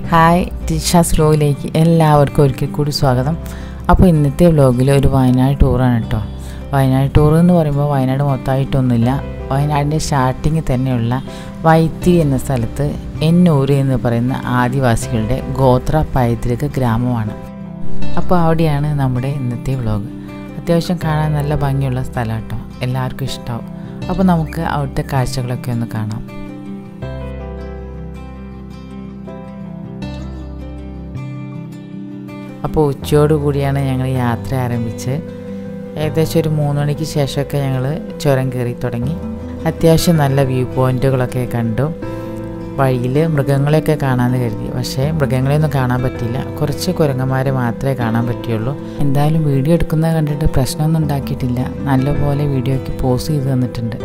hi ടിഷാസ് വ്ലോഗിലേക്ക് എല്ലാവർക്കും ഒരിക്കൽ കൂടി സ്വാഗതം അപ്പോൾ ഇന്നത്തെ വ്ലോഗിൽ ഒരു വയനാട് ടൂറാണ് കേട്ടോ വയനാട് ടൂർ എന്ന് പറയുമ്പോൾ വയനാട് മൊത്തമായിട്ടൊന്നുമില്ല വയനാടിൻ്റെ സ്റ്റാർട്ടിങ്ങിൽ തന്നെയുള്ള വൈത്തിരി എന്ന സ്ഥലത്ത് എന്നൂര് എന്ന് പറയുന്ന ആദിവാസികളുടെ ഗോത്ര പൈതൃക ഗ്രാമമാണ് അപ്പോൾ അവിടെയാണ് നമ്മുടെ ഇന്നത്തെ വ്ലോഗ് അത്യാവശ്യം കാണാൻ നല്ല ഭംഗിയുള്ള സ്ഥലം കേട്ടോ എല്ലാവർക്കും ഇഷ്ടമാവും അപ്പോൾ നമുക്ക് അവിടുത്തെ കാഴ്ചകളൊക്കെ ഒന്ന് കാണാം അപ്പോൾ ഉച്ചയോടുകൂടിയാണ് ഞങ്ങൾ യാത്ര ആരംഭിച്ച് ഏകദേശം ഒരു മൂന്ന് മണിക്ക് ശേഷമൊക്കെ ഞങ്ങൾ ചുരം കയറി തുടങ്ങി അത്യാവശ്യം നല്ല വ്യൂ പോയിൻറ്റുകളൊക്കെ കണ്ടു വഴിയിൽ മൃഗങ്ങളെയൊക്കെ കാണാമെന്ന് കരുതി പക്ഷേ മൃഗങ്ങളെയൊന്നും കാണാൻ പറ്റിയില്ല കുറച്ച് കുരങ്ങന്മാരെ മാത്രമേ കാണാൻ പറ്റിയുള്ളൂ എന്തായാലും വീഡിയോ എടുക്കുന്നത് കണ്ടിട്ട് പ്രശ്നമൊന്നും ഉണ്ടാക്കിയിട്ടില്ല നല്ലപോലെ വീഡിയോയ്ക്ക് പോസ് ചെയ്ത് തന്നിട്ടുണ്ട്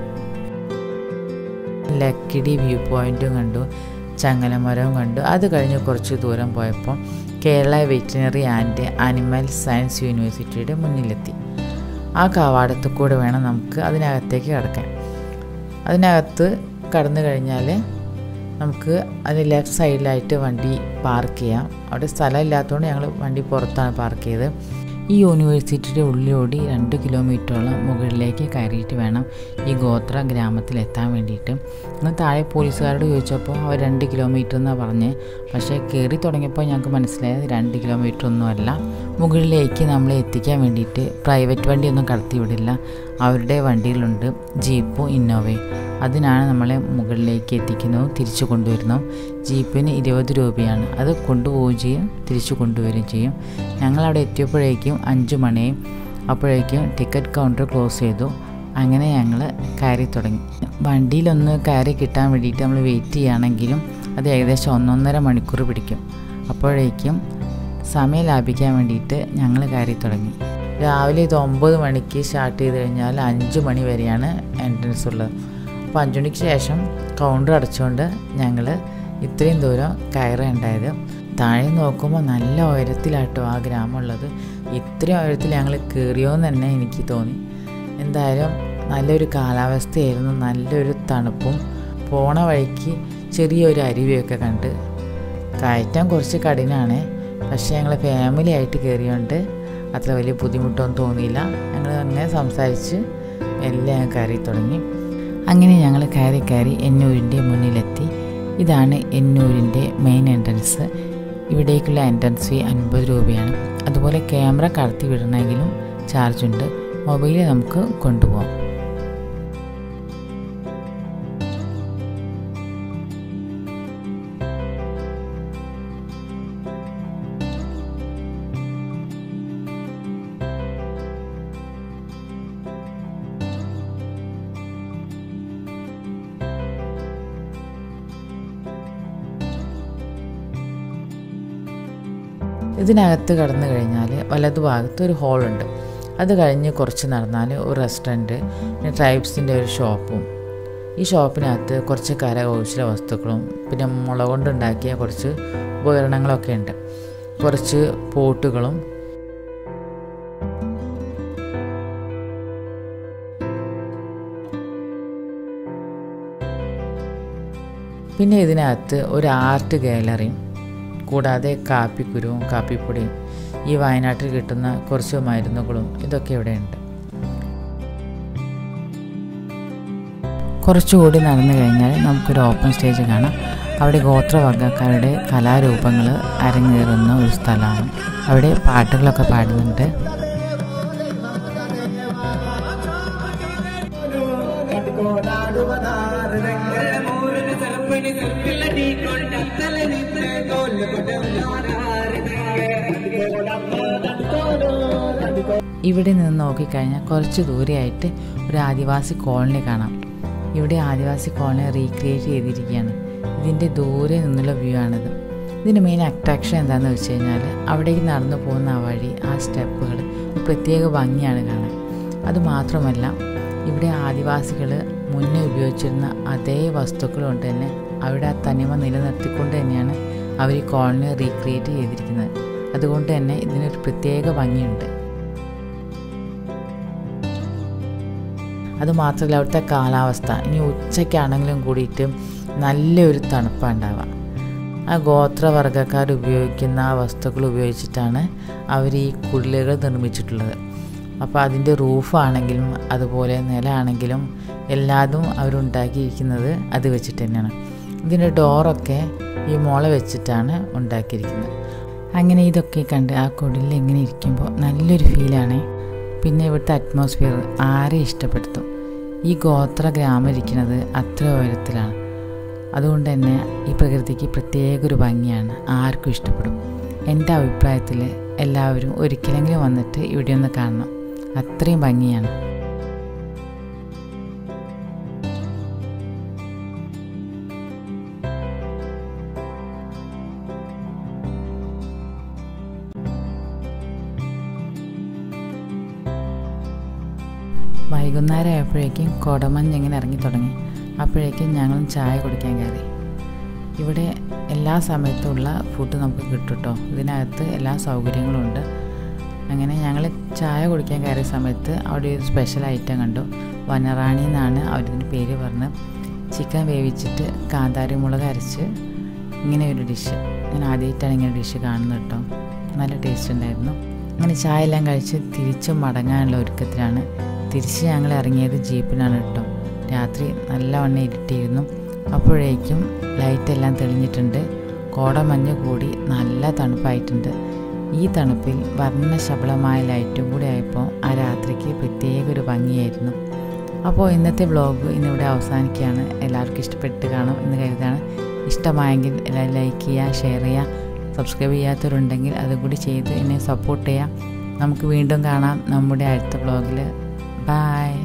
ലക്കിടി വ്യൂ പോയിൻറ്റും കണ്ടു ചങ്ങലമരവും കണ്ടു അത് കഴിഞ്ഞ് കുറച്ച് ദൂരം പോയപ്പോൾ Kerala veterinary and animal science യൂണിവേഴ്സിറ്റിയുടെ മുന്നിലെത്തി ആ കവാടത്തിൽ കൂടെ വേണം നമുക്ക് അതിനകത്തേക്ക് കടക്കാൻ അതിനകത്ത് കടന്നു കഴിഞ്ഞാൽ നമുക്ക് അതിന് ലെഫ്റ്റ് സൈഡിലായിട്ട് വണ്ടി പാർക്ക് ചെയ്യാം അവിടെ സ്ഥലമില്ലാത്തതുകൊണ്ട് ഞങ്ങൾ വണ്ടി പുറത്താണ് പാർക്ക് ചെയ്തത് ഈ യൂണിവേഴ്സിറ്റിയുടെ ഉള്ളിലോടി രണ്ട് കിലോമീറ്ററോളം മുകളിലേക്ക് കയറിയിട്ട് വേണം ഈ ഗോത്ര ഗ്രാമത്തിൽ എത്താൻ വേണ്ടിയിട്ട് എന്നാൽ താഴെ പോലീസുകാരോട് ചോദിച്ചപ്പോൾ അവർ രണ്ട് കിലോമീറ്റർ എന്നാണ് പറഞ്ഞ് പക്ഷേ കയറി തുടങ്ങിയപ്പോൾ ഞങ്ങൾക്ക് മനസ്സിലായത് രണ്ട് കിലോമീറ്റർ ഒന്നുമല്ല മുകളിലേക്ക് നമ്മളെ എത്തിക്കാൻ വേണ്ടിയിട്ട് പ്രൈവറ്റ് വണ്ടിയൊന്നും കടത്തി വിടില്ല അവരുടെ വണ്ടികളുണ്ട് ജീപ്പും ഇന്നോവയും അതിനാണ് നമ്മളെ മുകളിലേക്ക് എത്തിക്കുന്നതും തിരിച്ചു കൊണ്ടുവരുന്നതും ജീപ്പിന് ഇരുപത് രൂപയാണ് അത് കൊണ്ടുപോവുകയും ചെയ്യും തിരിച്ചു കൊണ്ടുവരികയും ചെയ്യും ഞങ്ങളവിടെ എത്തിയപ്പോഴേക്കും അഞ്ച് മണിയും അപ്പോഴേക്കും ടിക്കറ്റ് കൗണ്ടർ ക്ലോസ് ചെയ്തു അങ്ങനെ ഞങ്ങൾ കയറി തുടങ്ങി വണ്ടിയിലൊന്ന് കയറി കിട്ടാൻ വേണ്ടിയിട്ട് നമ്മൾ വെയിറ്റ് ചെയ്യുകയാണെങ്കിലും അത് ഏകദേശം ഒന്നൊന്നര മണിക്കൂർ പിടിക്കും അപ്പോഴേക്കും സമയം ലാഭിക്കാൻ വേണ്ടിയിട്ട് ഞങ്ങൾ കയറി തുടങ്ങി രാവിലെ ഇത് ഒമ്പത് മണിക്ക് സ്റ്റാർട്ട് ചെയ്ത് കഴിഞ്ഞാൽ അഞ്ച് മണി വരെയാണ് എൻട്രൻസ് ഉള്ളത് അപ്പോൾ അഞ്ച് മണിക്ക് ശേഷം കൗണ്ടർ അടച്ചുകൊണ്ട് ഞങ്ങൾ ഇത്രയും ദൂരം കയറുണ്ടായത് താഴെ നോക്കുമ്പോൾ നല്ല ഉയരത്തിലാട്ടോ ആ ഗ്രാമം ഉള്ളത് ഇത്രയും ഉയരത്തിൽ ഞങ്ങൾ കയറിയോന്ന് തന്നെ എനിക്ക് തോന്നി എന്തായാലും നല്ലൊരു കാലാവസ്ഥയായിരുന്നു നല്ലൊരു തണുപ്പും പോണ വഴിക്ക് ചെറിയൊരു അരുവിയൊക്കെ കണ്ട് കയറ്റാൻ കുറച്ച് കഠിനമാണ് പക്ഷേ ഞങ്ങൾ ഫാമിലി ആയിട്ട് കയറിയോണ്ട് അത്ര വലിയ ബുദ്ധിമുട്ടൊന്നും തോന്നിയില്ല ഞങ്ങൾ അങ്ങനെ സംസാരിച്ച് എല്ലാം കയറി തുടങ്ങി അങ്ങനെ ഞങ്ങൾ കയറി കയറി എന്നൂരിൻ്റെ മുന്നിലെത്തി ഇതാണ് എന്നൂരിൻ്റെ മെയിൻ എൻട്രൻസ് ഇവിടേക്കുള്ള എൻട്രൻസ് ഫീ അൻപത് രൂപയാണ് അതുപോലെ ക്യാമറ കടത്തി വിടണമെങ്കിലും ചാർജുണ്ട് മൊബൈൽ നമുക്ക് കൊണ്ടുപോകാം ഇതിനകത്ത് കടന്നു കഴിഞ്ഞാൽ വലതുഭാഗത്ത് ഒരു ഹോളുണ്ട് അത് കഴിഞ്ഞ് കുറച്ച് നടന്നാൽ ഒരു റെസ്റ്റോറൻറ്റ് പിന്നെ ട്രൈബ്സിൻ്റെ ഒരു ഷോപ്പും ഈ ഷോപ്പിനകത്ത് കുറച്ച് കരകൗശല വസ്തുക്കളും പിന്നെ മുള കൊണ്ടുണ്ടാക്കിയ കുറച്ച് ഉപകരണങ്ങളൊക്കെ ഉണ്ട് കുറച്ച് പോട്ടുകളും പിന്നെ ഇതിനകത്ത് ഒരു ആർട്ട് ഗാലറിയും കൂടാതെ കാപ്പിക്കുരുവും കാപ്പിപ്പൊടിയും ഈ വയനാട്ടിൽ കിട്ടുന്ന കുറച്ച് മരുന്നുകളും ഇതൊക്കെ ഇവിടെയുണ്ട് കുറച്ചുകൂടി നടന്നു കഴിഞ്ഞാൽ നമുക്കൊരു ഓപ്പൺ സ്റ്റേജ് കാണാം അവിടെ ഗോത്രവർഗ്ഗക്കാരുടെ കലാരൂപങ്ങൾ അരങ്ങേറുന്ന ഒരു സ്ഥലമാണ് അവിടെ പാട്ടുകളൊക്കെ പാടുന്നുണ്ട് ഇവിടെ നിന്ന് നോക്കിക്കഴിഞ്ഞാൽ കുറച്ച് ദൂരെയായിട്ട് ഒരു ആദിവാസി കോളനി കാണാം ഇവിടെ ആദിവാസി കോളനി റീക്രിയേറ്റ് ചെയ്തിരിക്കുകയാണ് ഇതിൻ്റെ ദൂരെ നിന്നുള്ള വ്യൂ ആണിത് ഇതിൻ്റെ മെയിൻ അട്രാക്ഷൻ എന്താണെന്ന് വെച്ച് കഴിഞ്ഞാൽ അവിടേക്ക് നടന്നു പോകുന്ന ആ വഴി ആ സ്റ്റെപ്പുകൾ പ്രത്യേക ഭംഗിയാണ് കാണാൻ അതുമാത്രമല്ല ഇവിടെ ആദിവാസികൾ മുന്നേ ഉപയോഗിച്ചിരുന്ന അതേ വസ്തുക്കൾ കൊണ്ട് തന്നെ അവിടെ ആ തനിമ നിലനിർത്തിക്കൊണ്ട് തന്നെയാണ് അവർ ഈ കോളനി റീക്രിയേറ്റ് ചെയ്തിരിക്കുന്നത് അതുകൊണ്ട് തന്നെ ഇതിനൊരു പ്രത്യേക ഭംഗിയുണ്ട് അതുമാത്രമല്ല അവിടുത്തെ കാലാവസ്ഥ ഇനി ഉച്ചയ്ക്കാണെങ്കിലും കൂടിയിട്ട് നല്ലൊരു തണുപ്പാണ് ഉണ്ടാവുക ആ ഗോത്രവർഗ്ഗക്കാർ ഉപയോഗിക്കുന്ന ആ വസ്തുക്കൾ ഉപയോഗിച്ചിട്ടാണ് അവർ ഈ കുടിലുകൾ നിർമ്മിച്ചിട്ടുള്ളത് അപ്പോൾ അതിൻ്റെ റൂഫാണെങ്കിലും അതുപോലെ നിലമാണെങ്കിലും എല്ലാതും അവരുണ്ടാക്കിയിരിക്കുന്നത് അത് വെച്ചിട്ട് തന്നെയാണ് ഇതിൻ്റെ ഡോറൊക്കെ ഈ മുള വെച്ചിട്ടാണ് ഉണ്ടാക്കിയിരിക്കുന്നത് അങ്ങനെ ഇതൊക്കെ കണ്ട് ആ കുടിലിൽ ഇങ്ങനെ ഇരിക്കുമ്പോൾ നല്ലൊരു ഫീലാണ് പിന്നെ ഇവിടുത്തെ അറ്റ്മോസ്ഫിയർ ആരെ ഇഷ്ടപ്പെടുത്തും ഈ ഗോത്ര ഗ്രാമം ഇരിക്കുന്നത് അത്ര ഉയരത്തിലാണ് അതുകൊണ്ട് തന്നെ ഈ പ്രകൃതിക്ക് പ്രത്യേക ഒരു ഭംഗിയാണ് ആർക്കും ഇഷ്ടപ്പെടും എൻ്റെ അഭിപ്രായത്തിൽ എല്ലാവരും ഒരിക്കലെങ്കിലും വന്നിട്ട് ഇവിടെ ഒന്ന് കാണണം അത്രയും ഭംഗിയാണ് വൈകുന്നേരം ആയപ്പോഴേക്കും കോടമഞ്ഞ് ഇങ്ങനെ ഇറങ്ങി തുടങ്ങി അപ്പോഴേക്കും ഞങ്ങളും ചായ കുടിക്കാൻ കയറി ഇവിടെ എല്ലാ സമയത്തുമുള്ള ഫുഡ് നമുക്ക് കിട്ടും കേട്ടോ ഇതിനകത്ത് എല്ലാ സൗകര്യങ്ങളും ഉണ്ട് അങ്ങനെ ഞങ്ങൾ ചായ കുടിക്കാൻ കയറിയ സമയത്ത് അവിടെ ഒരു സ്പെഷ്യൽ ഐറ്റം കണ്ടു വനറാണി എന്നാണ് അവരിതിന് പേര് പറഞ്ഞ് ചിക്കൻ വേവിച്ചിട്ട് കാന്താരി മുളക് അരച്ച് ഇങ്ങനെ ഒരു ഡിഷ് ഞാൻ ആദ്യമായിട്ടാണ് ഇങ്ങനെ ഡിഷ് കാണുന്നത് കേട്ടോ നല്ല ടേസ്റ്റ് ഉണ്ടായിരുന്നു അങ്ങനെ ചായ എല്ലാം കഴിച്ച് തിരിച്ചു മടങ്ങാനുള്ള ഒരുക്കത്തിലാണ് തിരിച്ച് ഞങ്ങൾ ഇറങ്ങിയത് ജീപ്പിനാണ് കേട്ടോ രാത്രി നല്ലവണ്ണം ഇരുട്ടിയിരുന്നു അപ്പോഴേക്കും ലൈറ്റെല്ലാം തെളിഞ്ഞിട്ടുണ്ട് കോടമഞ്ഞ് കൂടി നല്ല തണുപ്പായിട്ടുണ്ട് ഈ തണുപ്പിൽ വർണ്ണശബളമായ ലൈറ്റും കൂടി ആയപ്പോൾ ആ രാത്രിക്ക് പ്രത്യേക ഒരു ഭംഗിയായിരുന്നു അപ്പോൾ ഇന്നത്തെ വ്ളോഗ് ഇന്നിവിടെ അവസാനിക്കുകയാണ് എല്ലാവർക്കും ഇഷ്ടപ്പെട്ട് കാണും എന്ന് കരുതാണ് ഇഷ്ടമായെങ്കിൽ എല്ലാവരും ലൈക്ക് ചെയ്യുക ഷെയർ ചെയ്യുക സബ്സ്ക്രൈബ് ചെയ്യാത്തവരുണ്ടെങ്കിൽ അതുകൂടി ചെയ്ത് എന്നെ സപ്പോർട്ട് ചെയ്യാം നമുക്ക് വീണ്ടും കാണാം നമ്മുടെ അടുത്ത വ്ളോഗിൽ ബൈ